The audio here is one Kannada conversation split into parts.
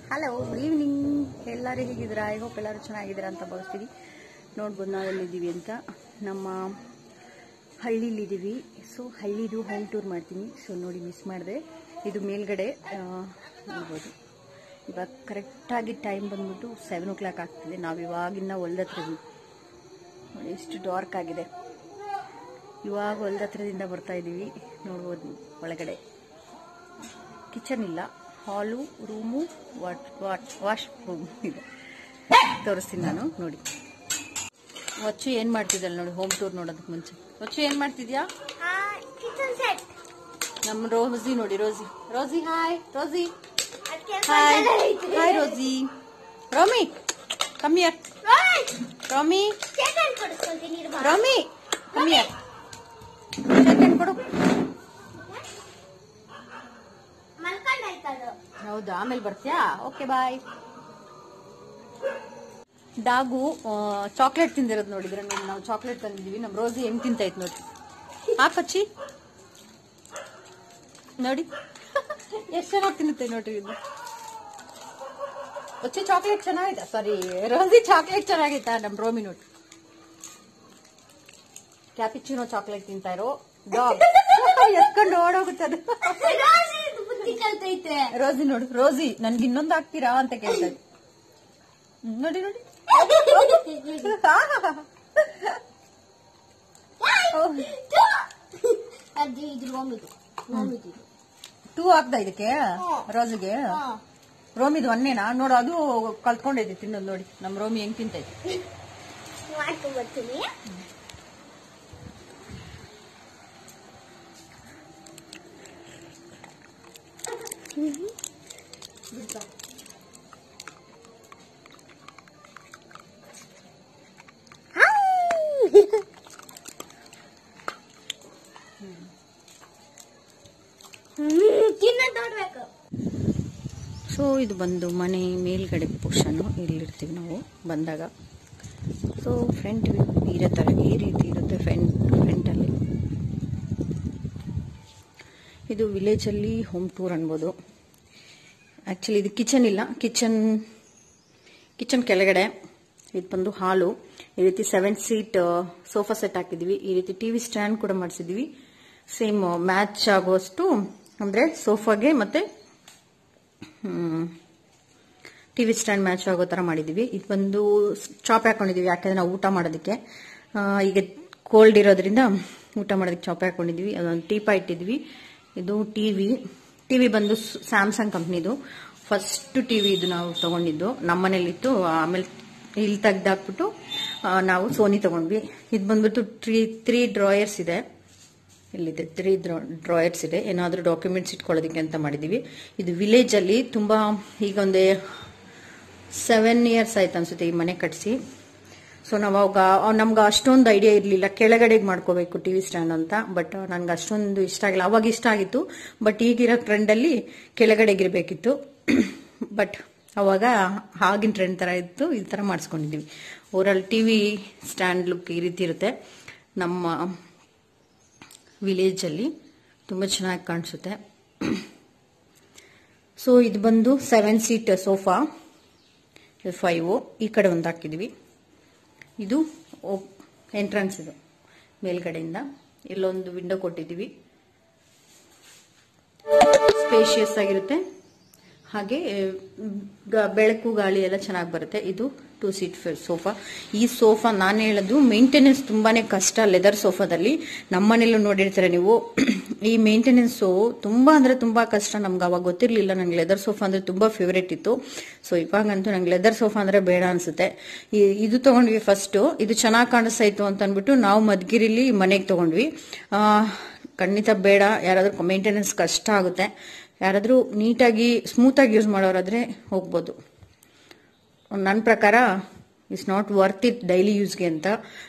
ಹಲೋ ಗುಡ್ ಈವ್ನಿಂಗ್ ಎಲ್ಲರೂ ಹೇಗಿದ್ದೀರಾ ಐ ಹೋಪ್ ಎಲ್ಲರೂ ಚೆನ್ನಾಗಿದ್ದೀರಾ ಅಂತ ಭಾವಿಸ್ತೀವಿ ನೋಡ್ಬೋದು ನಾವು ಎಲ್ಲಿದ್ದೀವಿ ಅಂತ ನಮ್ಮ ಹಳ್ಳಿಲಿದ್ದೀವಿ ಸೊ ಹಳ್ಳಿದು ಹೋಮ್ ಟೂರ್ ಮಾಡ್ತೀನಿ ಸೊ ನೋಡಿ ಮಿಸ್ ಮಾಡಿದೆ ಇದು ಮೇಲ್ಗಡೆ ಆ, ನೋಡ್ಬೋದು ಇವಾಗ ಕರೆಕ್ಟಾಗಿ ಟೈಮ್ ಬಂದ್ಬಿಟ್ಟು ಸೆವೆನ್ ಓ ಕ್ಲಾಕ್ ಆಗ್ತಿದೆ ನಾವು ಇವಾಗಿನ್ನ ಹೊಲ್ದತ್ರ ಇದ್ದೀವಿ. ನೋಡಿ ಎಷ್ಟು ಡಾರ್ಕ್ ಆಗಿದೆ ಇವಾಗ ಹೊಲ್ದತ್ರದಿಂದ ಬರ್ತಾ ಇದ್ದೀವಿ ನೋಡ್ಬೋದು ಒಳಗಡೆ ಕಿಚನ್ ಇಲ್ಲ hall room what what wash room ಇದೆ ತೋರಿಸ್ತೀನಿ ನಾನು ನೋಡಿ ವಚ್ಚು ಏನ್ ಮಾಡ್ತಿದ್ದಾಳೆ ನೋಡಿ ಹೋಮ್ ಟೂರ್ ನೋಡೋದಕ್ಕೆ ಮುಂಚೆ ವಚ್ಚು ಏನ್ ಮಾಡ್ತಿದ್ಯಾ ಕಿಚನ್ ಸೆಟ್ ನಮ್ಮ ರೋಸಿ ನೋಡಿ ರೋಸಿ ರೋಸಿ ಹಾಯ್ ರೋಸಿ ಅದಕ್ಕೆ ಹಾಯ್ ಹಾಯ್ ರೋಸಿ ರೋಮಿ ಕಮ್ಮಿಯರ್ ರೋಮಿ ಸೆಕೆಂಡ್ ಕೊಡಿಸ್ಕೊಳ್ತೀನಿ ಇರು ಬಾ. ರೋಮಿ ಕಮ್ಮಿಯರ್ ಸೆಕೆಂಡ್ ಕೊಡು ಮಲ್ಕೊಂಡಾಯ್ತು ಅದು ಹೌದಾ ಆಮೇಲೆ ಬರ್ತೀಯಾ ಓಕೆ ಬಾಯ್ ಡಾಗು ಚಾಕ್ಲೇಟ್ ತಿಂದಿರೋದು ನೋಡಿದ್ರೆ ನೋಡಿ ನಾವು ಚಾಕ್ಲೇಟ್ ತಂದಿದೀವಿ ನಮ್ಮ ರೋಸಿ ಹೆಂಗ್ ತಿಂತೈತ್ ನೋಡಿ ಹಾಕಚ್ಚಿ ನೋಡಿ ಎಷ್ಟು ಚೆನ್ನಾಗಿ ತಿನ್ನುತ್ತೆ ನೋಡ್ರಿ ಇದು ಒಚ್ಚೆ ಚಾಕ್ಲೇಟ್ ಚೆನ್ನಾಗಿದೆ ಸಾರಿ ರೋಸಿ ಚಾಕ್ಲೇಟ್ ಚೆನ್ನಾಗೈತಾ ನಮ್ ರೋಮಿ ನೋಡಿ ಕ್ಯಾಪಿಚಿನೋ ಚಾಕ್ಲೇಟ್ ತಿಂತಾ ಇರೋ ಡಾಗ್ ಎತ್ಕೊಂಡು ಓಡೋಗುತ್ತೆ ಅದು ರೋಸಿ ಇದು ಬುದ್ಧಿ ಕಲ್ತೈತೆ ರೋಸಿ ನೋಡು ರೋಸಿ ನನ್ಗೆ ಇನ್ನೊಂದು ಹಾಕ್ತೀರಾ ಅಂತ ಕೇಳ್ತಾರೆ ಹ್ಮ್, ನೋಡಿ ನೋಡಿ ಅದು ಇದು ರೋಮಿದು ರೋಮಿದು ಟೂ ಹಾಕ್ದ ಇದಕ್ಕೆ ರೋಸಿಗೆ ರೋಮಿದು ಒಂದೇನಾ ನೋಡು ಅದು ಕಲ್ತ್ಕೊಂಡೈತೆ ತಿನ್ನೋದು ನೋಡಿ ನಮ್ ರೋಮಿ ಹೆಂಗ್ ತಿಂತೈತೆ ಮಾಡ್ಕೊಂಡ್ ಬರ್ತೀನಿ ತಿನ್ನೋದ್ ನೋಡ್ಬೇಕು ಸೊ ಇದು ಬಂದು ಮನೆ ಮೇಲ್ಗಡೆ ಪೋರ್ಷನ್ ಇಲ್ಲಿರ್ತೀವಿ ನಾವು ಬಂದಾಗ ಸೊ ಫ್ರಂಟ್ ವ್ಯೂ ಈ ಥರ ಈ ರೀತಿ ಇರುತ್ತೆ ಫ್ರಂಟ್ ಫ್ರಂಟಲ್ಲಿ ಇದು ವಿಲೇಜಲ್ಲಿ ಹೋಮ್ ಟೂರ್ ಅನ್ಬೋದು ಆ್ಯಕ್ಚುಲಿ ಇದು ಕಿಚನ್ ಇಲ್ಲ ಕಿಚನ್ ಕಿಚನ್ ಕೆಳಗಡೆ ಇದು ಬಂದು ಹಾಲು ಈ ರೀತಿ ಸೆವೆನ್ ಸೀಟ್ ಸೋಫಾ ಸೆಟ್ ಹಾಕಿದ್ವಿ ಈ ರೀತಿ ಟಿವಿ ಸ್ಟ್ಯಾಂಡ್ ಕೂಡ ಮಾಡಿಸಿದ್ವಿ ಸೇಮ್ ಮ್ಯಾಚ್ ಆಗುವಷ್ಟು ಅಂದ್ರೆ ಸೋಫಾಗೆ ಮತ್ತೆ ಟಿವಿ ಸ್ಟ್ಯಾಂಡ್ ಮ್ಯಾಚ್ ಆಗೋ ತರ ಮಾಡಿದೀವಿ ಇದು ಬಂದು ಚಾಪ್ ಹಾಕೊಂಡಿದೀವಿ ಯಾಕಂದ್ರೆ ನಾವು ಊಟ ಮಾಡೋದಕ್ಕೆ ಆ, ಈಗ ಕೋಲ್ಡ್ ಇರೋದ್ರಿಂದ ಊಟ ಮಾಡೋದಕ್ಕೆ ಚಾಪ್ ಹಾಕೊಂಡಿದ್ವಿ ಅದೊಂದು ಟೀಪ ಇಟ್ಟಿದ್ವಿ ಇದು ಟಿವಿ ಟಿವಿ ಬಂದು ಸ್ಯಾಮ್ಸಂಗ್ ಕಂಪ್ನಿದು ಫಸ್ಟ್ ಟಿವಿ ಇದು ನಾವು ತಗೊಂಡಿದ್ದು ನಮ್ಮ ಮನೇಲಿತ್ತು ಆಮೇಲೆ ಇಲ್ಲಿ ತೆಗ್ದಾಕ್ಬಿಟ್ಟು ಆ, ನಾವು ಸೋನಿ ತಗೊಂಡ್ವಿ ಇದು ಬಂದ್ಬಿಟ್ಟು ತ್ರೀ ತ್ರೀ ಡ್ರಾಯರ್ಸ್ ಇದೆ ಇಲ್ಲಿದೆ ತ್ರೀ ಡ್ರಾಯರ್ಸ್ ಇದೆ ಏನಾದರೂ ಡಾಕ್ಯುಮೆಂಟ್ಸ್ ಇಟ್ಕೊಳ್ಳೋದಕ್ಕೆ ಅಂತ ಮಾಡಿದೀವಿ ಇದು ವಿಲೇಜ್ ಅಲ್ಲಿ ತುಂಬಾ ಈಗ ಒಂದೇ ಸೆವೆನ್ ಇಯರ್ಸ್ ಆಯ್ತು ಅನ್ಸುತ್ತೆ ಈ ಮನೆ ಕಟ್ಸಿ ಸೊ ನಾವು ಅವಾಗ ನಮ್ಗೆ ಅಷ್ಟೊಂದು ಐಡಿಯಾ ಇರಲಿಲ್ಲ ಕೆಳಗಡೆಗೆ ಮಾಡ್ಕೋಬೇಕು ಟಿವಿ ಸ್ಟ್ಯಾಂಡ್ ಅಂತ ಬಟ್ ನನ್ಗೆ ಅಷ್ಟೊಂದು ಇಷ್ಟ ಆಗಿಲ್ಲ ಅವಾಗ ಇಷ್ಟ ಆಗಿತ್ತು ಬಟ್ ಈಗಿರೋ ಟ್ರೆಂಡಲ್ಲಿ ಕೆಳಗಡೆಗಿರ್ಬೇಕಿತ್ತು ಬಟ್ ಅವಾಗ ಆಗಿನ ಟ್ರೆಂಡ್ ತರ ಇತ್ತು ಈ ತರ ಮಾಡಿಸ್ಕೊಂಡಿದ್ದೀವಿ ಓವರಾಲ್ ಟಿವಿ ಸ್ಟ್ಯಾಂಡ್ ಲುಕ್ ಈ ರೀತಿ ಇರುತ್ತೆ ನಮ್ಮ ವಿಲೇಜಲ್ಲಿ ತುಂಬ ಚೆನ್ನಾಗಿ ಕಾಣಿಸುತ್ತೆ ಸೊ ಇದು ಬಂದು ಸೆವೆನ್ ಸೀಟ್ ಸೋಫಾ ಫೈವ್ ಈ ಕಡೆ ಒಂದು ಹಾಕಿದ್ವಿ ಇದು ಎಂಟ್ರೆನ್ಸ್ ಇದು ಮೇಲ್ಗಡೆಯಿಂದ ಇಲ್ಲೊಂದು ವಿಂಡೋ ಕೊಟ್ಟಿದ್ದೀವಿ ಸ್ಪೇಷಿಯಸ್ ಆಗಿರುತ್ತೆ ಹಾಗೆ ಗ- ಬೆಳಕು ಗಾಳಿ ಎಲ್ಲ ಚೆನ್ನಾಗಿ ಬರುತ್ತೆ ಇದು ಟೂ ಸೀಟ್ ಸೋಫಾ ಈ ಸೋಫಾ ನಾನು ಹೇಳೋದು ಮೇಂಟೆನೆನ್ಸ್ ತುಂಬಾನೇ ಕಷ್ಟ ಲೆದರ್ ಸೋಫಾದಲ್ಲಿ ನಮ್ಮನೇಲೂ ನೋಡಿರ್ತಾರೆ ನೀವು ಈ ಮೇಂಟೆನೆನ್ಸ್ ತುಂಬಾ ಅಂದ್ರೆ ತುಂಬಾ ಕಷ್ಟ ನಮ್ಗೆ ಅವಾಗ ಗೊತ್ತಿರ್ಲಿಲ್ಲ ನಂಗೆ ಲೆದರ್ ಸೋಫಾ ಅಂದ್ರೆ ತುಂಬಾ ಫೇವರೇಟ್ ಇತ್ತು ಸೊ ಇವಾಗಂತೂ ನಂಗೆ ಲೆದರ್ ಸೋಫಾ ಅಂದ್ರೆ ಬೇಡ ಅನ್ಸುತ್ತೆ ಈ- ಇದು ತಗೊಂಡ್ವಿ ಫಸ್ಟ್ ಇದು ಚೆನ್ನಾಗಿ ಕಾಣಿಸ್ತಾ ಇತ್ತು ಅಂತ ಅಂದ್ಬಿಟ್ಟು ನಾವು ಮದ್ಗಿರಿಲಿ ಮನೆಗೆ ತಗೊಂಡ್ವಿ ಆ, ಖಂಡಿತ ಬೇಡ ಯಾರಾದ್ರೂ ಮೇಂಟೆನೆನ್ಸ್ ಕಷ್ಟ ಆಗುತ್ತೆ ಯಾರಾದ್ರೂ ನೀಟಾಗಿ ಸ್ಮೂತಾಗಿ ಯೂಸ್ ಮಾಡೋರಾದ್ರೆ ಹೋಗ್ಬೋದು ನನ್ನ ಪ್ರಕಾರ it's not worth it daily ಯೂಸ್ಗೆ ಅಂತ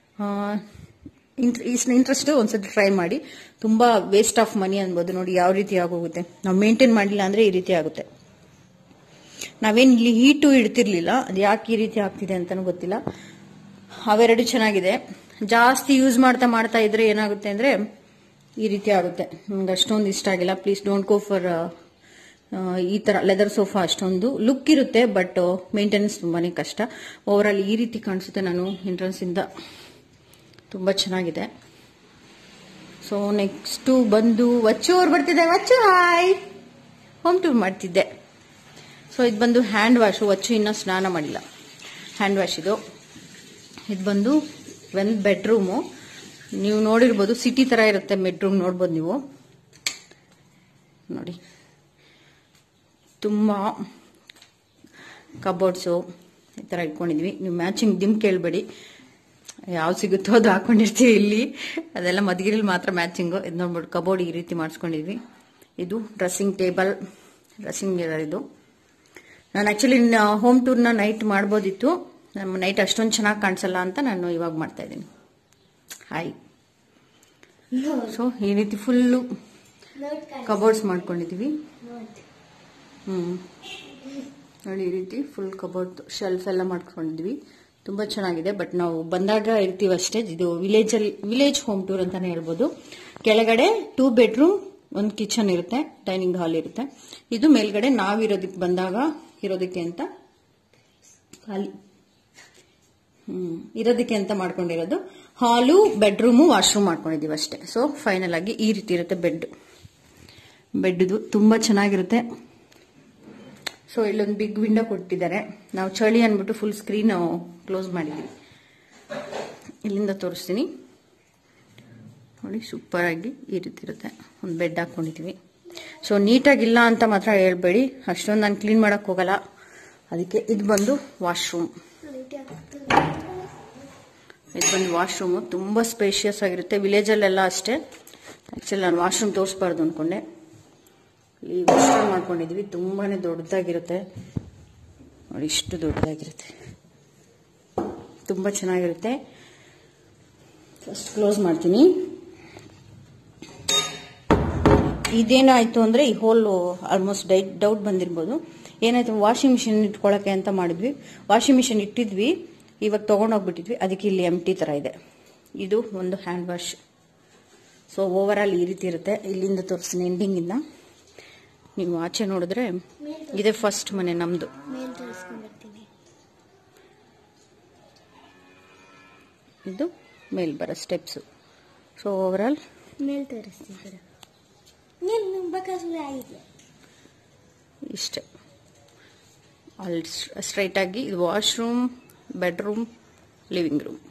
ಇಂಟ್ರೆಸ್ಟ್ ಒಂದ್ಸತಿ ಟ್ರೈ ಮಾಡಿ ತುಂಬಾ ವೇಸ್ಟ್ ಆಫ್ ಮನಿ ಅನ್ಬೋದು ನೋಡಿ ಯಾವ ರೀತಿ ಆಗೋಗುತ್ತೆ ನಾವು ಮೇಂಟೈನ್ ಮಾಡಿಲ್ಲ ಅಂದ್ರೆ ಈ ರೀತಿ ಆಗುತ್ತೆ ನಾವೇನ್ ಇಲ್ಲಿ ಹೀಟು ಇಡ್ತಿರ್ಲಿಲ್ಲ ಅದು ಯಾಕೆ ಈ ರೀತಿ ಆಗ್ತಿದೆ ಅಂತಾನೂ ಗೊತ್ತಿಲ್ಲ ಅವೆರಡು ಚೆನ್ನಾಗಿದೆ ಜಾಸ್ತಿ ಯೂಸ್ ಮಾಡ್ತಾ ಮಾಡ್ತಾ ಇದ್ರೆ ಏನಾಗುತ್ತೆ ಅಂದ್ರೆ ಈ ರೀತಿ ಆಗುತ್ತೆ ನಂಗೆ ಅಷ್ಟೊಂದು ಇಷ್ಟ ಆಗಿಲ್ಲ ಪ್ಲೀಸ್ ಡೋಂಟ್ ಗೋ ಫಾರ್ ಆ, ಈ ತರ ಲೆದರ್ ಸೋಫಾ ಅಷ್ಟೊಂದು ಲುಕ್ ಇರುತ್ತೆ ಬಟ್ ಮೇಂಟೆನೆನ್ಸ್ ತುಂಬಾನೇ ಕಷ್ಟ ಓವರ್ ಆಲ್ ಈ ರೀತಿ ಕಾಣಿಸುತ್ತೆ ನಾನು ಎಂಟ್ರೆನ್ಸ್ ಇಂದ ತುಂಬಾ ಚೆನ್ನಾಗಿದೆ ಸೊ ನೆಕ್ಸ್ಟ್ ಬಂದು ವಚ್ಚು ಅವ್ರು ಬರ್ತಿದ್ದೆ ವಚ್ಚು ಹಾಯ್ ಹೋಮ್ ಟೂರ್ ಮಾಡ್ತಿದ್ದೆ ಸೊ ಇದು ಬಂದು ಹ್ಯಾಂಡ್ ವಾಶು ವಚ್ಚು ಇನ್ನೂ ಸ್ನಾನ ಮಾಡಿಲ್ಲ ಹ್ಯಾಂಡ್ ವಾಶ್ ಇದು ಇದು ಬಂದು ಒಂದು ಬೆಡ್ರೂಮು ನೀವು ನೋಡಿರ್ಬೋದು ಸಿಟಿ ತರ ಇರುತ್ತೆ ಬೆಡ್ರೂಮ್ ನೋಡ್ಬೋದು ನೀವು ನೋಡಿ ತುಂಬ ಕಬೋರ್ಡ್ಸು ಈ ಥರ ಇಟ್ಕೊಂಡಿದ್ವಿ ನೀವು ಮ್ಯಾಚಿಂಗ್ ದಿಮ್ ಕೇಳಬೇಡಿ ಯಾವ್ದು ಸಿಗುತ್ತೋ ಅದು ಹಾಕೊಂಡಿರ್ತೀವಿ ಇಲ್ಲಿ ಅದೆಲ್ಲ ಮಧುಗಿರಿಲಿ ಮಾತ್ರ ಮ್ಯಾಚಿಂಗು ಇದು ನೋಡ್ಬಿಟ್ಟು ಕಬೋರ್ಡ್ ಈ ರೀತಿ ಮಾಡಿಸ್ಕೊಂಡಿದ್ವಿ ಇದು ಡ್ರೆಸ್ಸಿಂಗ್ ಟೇಬಲ್ ಡ್ರೆಸ್ಸಿಂಗ್ ಮಿರರ್ ಇದು ನಾನು ಆಕ್ಚುಲಿ ಹೋಮ್ ಟೂರ್ನ ನೈಟ್ ಮಾಡ್ಬೋದಿತ್ತು ನಮ್ಮ ನೈಟ್ ಅಷ್ಟೊಂದು ಚೆನ್ನಾಗಿ ಕಾಣಿಸಲ್ಲ ಅಂತ ನಾನು ಇವಾಗ ಮಾಡ್ತಾ ಇದ್ದೀನಿ ಹಾಯ್ ಸೊ ಈ ರೀತಿ ಫುಲ್ಲು ನೋಟ್ ಕಾಣ್- ಕಬೋರ್ಡ್ಸ್ ಮಾಡ್ಕೊಂಡಿದೀವಿ ನೋಟ್. ಹ್ಮ್ ನೋಡಿ ಈ ರೀತಿ ಫುಲ್ ಕಬೋರ್ಡ್ ಶೆಲ್ಫ್ ಎಲ್ಲ ಮಾಡ್ಕೊಂಡಿದ್ವಿ ತುಂಬಾ ಚೆನ್ನಾಗಿದೆ ಬಟ್ ನಾವು ಬಂದಾಗ ಇರ್ತೀವಿ ಅಷ್ಟೇ ಇದು ವಿಲೇಜ್ ಅಲ್ಲಿ ವಿಲೇಜ್ ಹೋಮ್ ಟೂರ್ ಅಂತಾನೆ ಹೇಳ್ಬೋದು ಕೆಳಗಡೆ ಟೂ ಬೆಡ್ರೂಮ್ ಒಂದು ಕಿಚನ್ ಇರುತ್ತೆ ಡೈನಿಂಗ್ ಹಾಲ್ ಇರುತ್ತೆ ಇದು ಮೇಲ್ಗಡೆ ನಾವಿರೋದಕ್ಕೆ ಬಂದಾಗ ಇರೋದಕ್ಕೆ ಅಂತ ಖಾಲಿ ಹ್ಮ್ ಇರೋದಕ್ಕೆ ಅಂತ ಮಾಡ್ಕೊಂಡಿರೋದು ಹಾಲು ಬೆಡ್ರೂಮು ವಾಶ್ರೂಮ್ ಮಾಡ್ಕೊಂಡಿದೀವಿ ಅಷ್ಟೇ ಸೊ ಫೈನಲ್ ಆಗಿ ಈ ರೀತಿ ಇರುತ್ತೆ ಬೆಡ್ ಬೆಡ್ದು ತುಂಬಾ ಚೆನ್ನಾಗಿರುತ್ತೆ ಸೊ ಇಲ್ಲೊಂದು ಬಿಗ್ ವಿಂಡೋ ಕೊಟ್ಟಿದ್ದಾರೆ ನಾವು ಚಳಿ ಅಂದ್ಬಿಟ್ಟು ಫುಲ್ ಸ್ಕ್ರೀನ್ ಕ್ಲೋಸ್ ಮಾಡಿದ್ವಿ ಇಲ್ಲಿಂದ ತೋರಿಸ್ತೀನಿ ನೋಡಿ ಸೂಪರ್ ಆಗಿ ಈ ರೀತಿ ಇರುತ್ತೆ ಒಂದು ಬೆಡ್ ಹಾಕೊಂಡಿದ್ವಿ ಸೊ ನೀಟಾಗಿಲ್ಲ ಅಂತ ಮಾತ್ರ ಹೇಳ್ಬೇಡಿ ಅಷ್ಟೊಂದು ನಾನು ಕ್ಲೀನ್ ಮಾಡಕ್ ಹೋಗಲ್ಲ ಅದಕ್ಕೆ ಇದು ಬಂದು ವಾಶ್ರೂಮ್ ಲೈಟ್ ಹಾಕ್ತು. ಇದು ಬಂದು ವಾಶ್ರೂಮು ತುಂಬ ಸ್ಪೇಷಿಯಸ್ ಆಗಿರುತ್ತೆ ವಿಲೇಜಲ್ಲೆಲ್ಲ ಅಷ್ಟೇ ಆ್ಯಕ್ಚುಲಿ ನಾನು ವಾಶ್ರೂಮ್ ತೋರಿಸ್ಬಾರ್ದು ಅಂದ್ಕೊಂಡೆ ಇಲ್ಲಿ ವಾಶ್ರೂಮ್ ಮಾಡ್ಕೊಂಡಿದ್ವಿ ತುಂಬಾನೇ ದೊಡ್ಡದಾಗಿರುತ್ತೆ ನೋಡಿ ಇಷ್ಟು ದೊಡ್ಡದಾಗಿರುತ್ತೆ ತುಂಬ ಚೆನ್ನಾಗಿರುತ್ತೆ ಫಸ್ಟ್ ಕ್ಲೋಸ್ ಮಾಡ್ತೀನಿ ಇದೇನಾಯ್ತು ಅಂದ್ರೆ ಈ ಹೋಲ್ ಆಲ್ಮೋಸ್ಟ್ ಡೈ ಡೌಟ್ ಬಂದಿರ್ಬೋದು ಏನಾಯ್ತು ವಾಷಿಂಗ್ ಮಿಷಿನ್ ಇಟ್ಕೊಳಕ್ಕೆ ಅಂತ ಮಾಡಿದ್ವಿ ವಾಷಿಂಗ್ ಮಿಷಿನ್ ಇಟ್ಟಿದ್ವಿ ಇವಾಗ ತಗೊಂಡೋಗ್ಬಿಟ್ಟಿದ್ವಿ ಅದಕ್ಕೆ ಇಲ್ಲಿ ಎಮ್ ಟಿ ತರ ಇದೆ ಇದು ಒಂದು hand wash so overall ಈ ರೀತಿ ಇರುತ್ತೆ ಇಲ್ಲಿಂದ ತೋರಿಸ್ತೀನಿ ಎಂಡಿಂಗ್ ಇಂದ ನೀವು ಆಚೆ ನೋಡಿದ್ರೆ ಇದೇ ಫಸ್ಟ್ ಮನೆ ನಮ್ದು ಮೇಲ್ ತೋರಿಸ್ಕೊಂಡ್ ಬರ್ತೀನಿ ಇದು ಮೇಲ್ ಬರೋ ಸ್ಟೆಪ್ಸು ಸೊ ಓವರ್ ಆಲ್ ಮೇಲ್ ತೋರಿಸ್ತೀನಿ ಬಿಡು. ನೀನ್ ನುಂಬಕಾಸುರ ಆಗಿದೆ ಇಷ್ಟೇ ಅಲ್ಲಿ ಸ್ಟ್ರೈಟ್ ಆಗಿ ಇದು washroom bedroom living room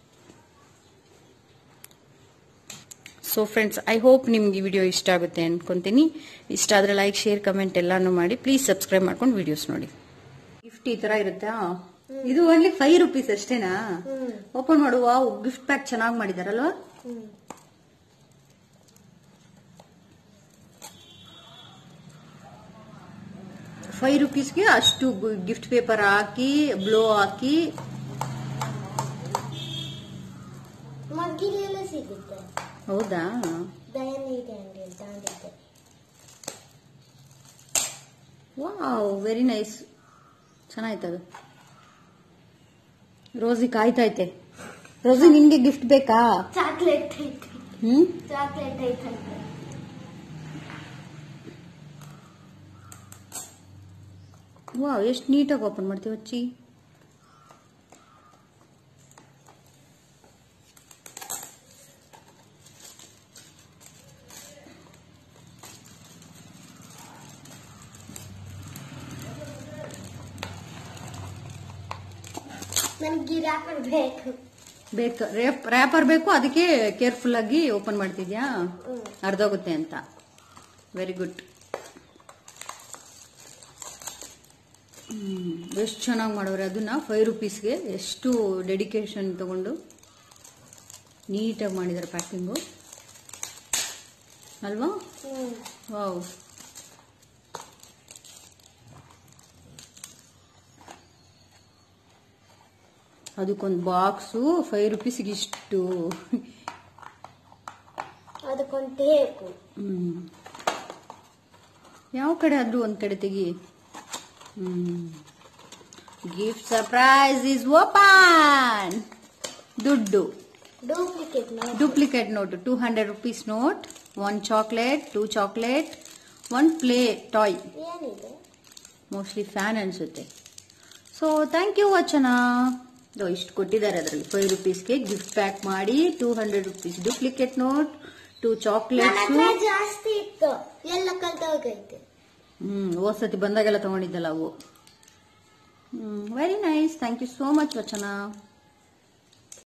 so friends I hope ನಿಮ್ಗೆ ಈ ವಿಡಿಯೋ ಇಷ್ಟ ಆಗುತ್ತೆ ಅನ್ಕೊಂತೀನಿ ಇಷ್ಟ ಆದ್ರೆ ಲೈಕ್ ಶೇರ್ ಕಮೆಂಟ್ ಎಲ್ಲಾನು ಮಾಡಿ ಪ್ಲೀಸ್ ಸಬ್ಸ್ಕ್ರೈಬ್ ಮಾಡ್ಕೊಂಡು ವಿಡಿಯೋಸ್ ನೋಡಿ ಗಿಫ್ಟ್ ಈ ತರ ಇರುತ್ತಾ ಇದು ಓನ್ಲಿ ಫೈವ್ ರುಪೀಸ್ ಅಷ್ಟೇನಾ ಹ್ಮ್ ಓಪನ್ ಮಾಡುವ ಗಿಫ್ಟ್ ಪ್ಯಾಕ್ ಚೆನ್ನಾಗಿ ಮಾಡಿದಾರಲ್ವಾ ಹ್ಮ್ ಫೈವ್ ರುಪೀಸ್ಗೆ ಅಷ್ಟು ಗಿಫ್ಟ್ ಪೇಪರ್ ಹಾಕಿ ಬ್ಲೋ ಹಾಕಿ ಮಗ್ಗಿಲಿ ಎಲ್ಲ ಸಿಗುತ್ತೆ ಹೌದಾ ದಯನ ಇದೆ ಅಂಗಡಿ ಅಂತ ಅಂದಿದ್ದೆ ವಾವ್ ವೆರಿ ನೈಸ್ ಚೆನ್ನಾಯ್ತದು ರೋಸಿ ಕಾಯ್ತೈತೆ ರೋಸಿ ನಿನ್ಗೆ ಗಿಫ್ಟ್ ಬೇಕಾ ಚಾಕ್ಲೇಟ್ ಐತೆ ಹ್ಮ್ ಚಾಕ್ಲೇಟ್ ಐತೆ ವಾವ್ ಎಷ್ಟು ನೀಟಾಗಿ ಓಪನ್ ಮಾಡ್ತೀವಿ ಅಚ್ಚಿ ನನ್ಗೆ ಗಿರಾಕರ್ ಬೇಕು ಬೇಕು ರ್ಯಾಪರ್ ಬೇಕು ಅದಕ್ಕೆ ಕೇರ್ಫುಲ್ ಆಗಿ ಓಪನ್ ಮಾಡ್ತಿದ್ಯಾ ಹ್ಮ್ ಅರ್ಧೋಗುತ್ತೆ ಅಂತ ವೆರಿ ಗುಡ್ ಎಷ್ಟು ಚೆನ್ನಾಗಿ ಮಾಡೋರೆ ಅದನ್ನ ಫೈವ್ ರುಪೀಸ್ಗೆ ಎಷ್ಟು ಡೆಡಿಕೇಶನ್ ತಗೊಂಡು ನೀಟಾಗಿ ಮಾಡಿದ್ದಾರೆ ಪ್ಯಾಕಿಂಗು ಅಲ್ವಾ ಹ್ಮ್ ವಾವ್ ಅದಕ್ಕೊಂದು ಬಾಕ್ಸು ಫೈವ್ ರುಪೀಸ್ಗೆ ಇಷ್ಟು ಅದಕ್ಕೊಂದು ಟೇಕು ಹ್ಮ್. ಯಾವ ಕಡೆ ಆದ್ರೂ ಒಂದ್ ಕಡೆ ತೆಗಿ ಗಿಫ್ಟ್ ಸರ್ಪ್ರೈಸ್ ಇಸ್ ಓಪನ್ ದುಡ್ಡು duplicate duplicate note two hundred rupees note one chocolate two chocolate one play toy ಏನಿದೆ ಮೋಸ್ಟ್ಲಿ ಫ್ಯಾನ್ ಅನ್ಸುತ್ತೆ ಸೊ ಥ್ಯಾಂಕ್ ಯು ವಚನ ಇದು ಇಷ್ಟು ಕೊಟ್ಟಿದ್ದಾರೆ ಅದರಲ್ಲಿ ಫೈವ್ ರುಪೀಸ್ಗೆ ಗಿಫ್ಟ್ ಪ್ಯಾಕ್ ಮಾಡಿ two hundred rupees duplicate note two ನನ್ನ ಚಾಕ್ಲೇಟ್ಸ್ ಹತ್ರ ಜಾಸ್ತಿ ಇತ್ತು ಎಲ್ಲ ಕಲ್ತೋಗೈತೆ ಹ್ಮ್ ಹೋದ್ ಸತಿ ಬಂದಾಗೆಲ್ಲ ತಗೊಂಡಿದ್ದಲ್ಲ ಅವು very nice thank you so much ವಚನ